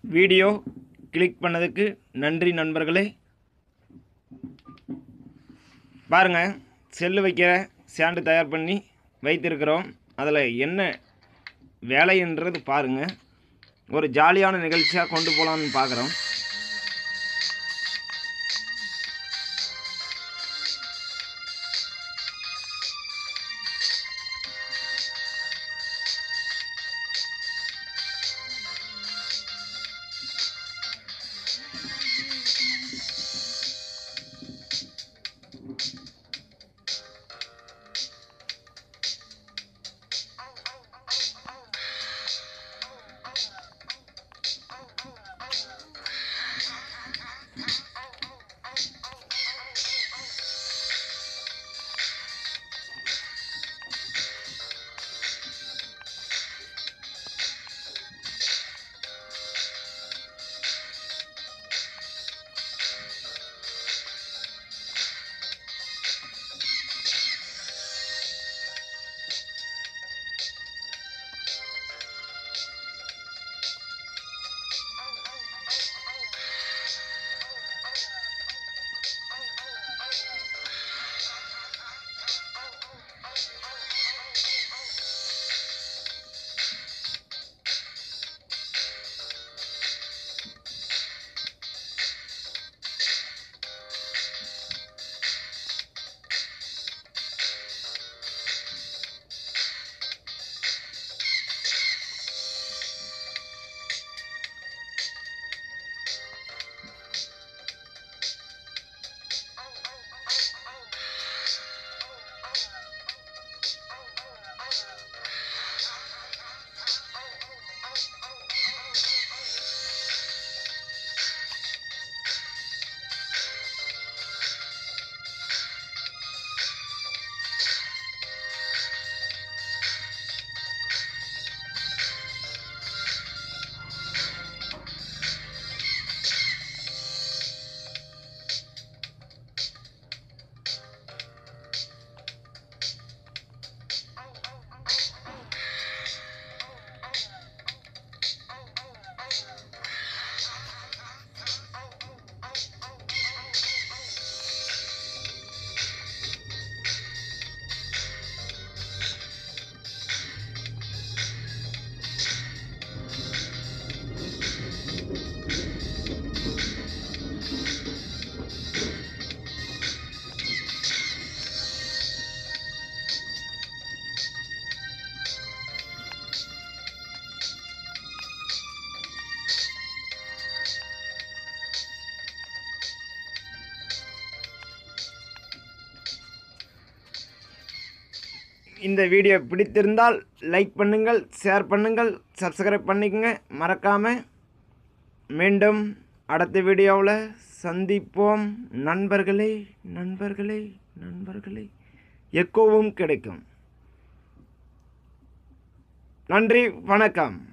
video click பண்ணதுக்கு நன்றி நண்பர்களே பாருங்கள் செல்லு வைக்கிற ஸ்டாண்டு தயார் பண்ணி வைத்திருக்கிறோம் அதில் என்ன வேலைன்றது பாருங்கள் ஒரு ஜாலியான நிகழ்ச்சியாக கொண்டு போகலான்னு பார்க்குறோம் இந்த வீடியோ பிடித்திருந்தால் லைக் பண்ணுங்கள் ஷேர் பண்ணுங்கள் சப்ஸ்கிரைப் பண்ணிக்கங்க மறக்காமல் மீண்டும் அடுத்த வீடியோவில் சந்திப்போம் நண்பர்களே நண்பர்களே நண்பர்களே எக்கோவும் கிடைக்கும் நன்றி வணக்கம்